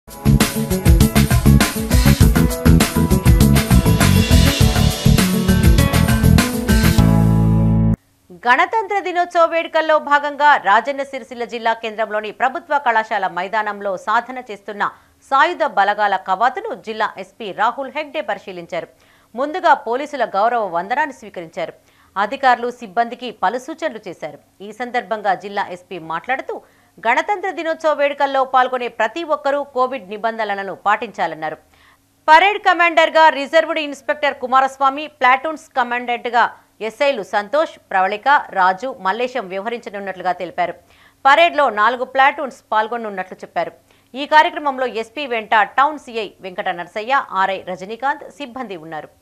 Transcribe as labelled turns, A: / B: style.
A: గణతంత్ర దినోత్సవ వేడుకల్లో భాగంగా రాజన్న సిరిసిల్ల జిల్లా కేంద్రంలోని ప్రభుత్వ కళాశాల మైదానంలో సాధన చేస్తున్న సాయుధ బలగాల కవాతును జిల్లా ఎస్పీ రాహుల్ హెగ్డే పరిశీలించారు ముందుగా పోలీసుల గౌరవ వందనాన్ని స్వీకరించారు అధికారులు సిబ్బందికి పలు సూచనలు చేశారు ఈ సందర్భంగా జిల్లా ఎస్పీ మాట్లాడుతూ గణతంత్ర దినోత్సవ వేడుకల్లో పాల్గొనే ప్రతి ఒక్కరూ కోవిడ్ నిబంధనలను పాటించాలన్నారు పరేడ్ కమాండర్గా రిజర్వ్డ్ ఇన్స్పెక్టర్ కుమారస్వామి ప్లాటూన్స్ కమాండెంట్గా ఎస్ఐలు సంతోష్ ప్రవళిక రాజు మల్లేశం వ్యవహరించనున్నట్లుగా తెలిపారు పరేడ్లో నాలుగు ప్లాటూన్స్ పాల్గొనున్నట్లు చెప్పారు ఈ కార్యక్రమంలో ఎస్పీ వెంట town CI Venkata Narasayya RI Rajinikanth సిబ్బంది ఉన్నారు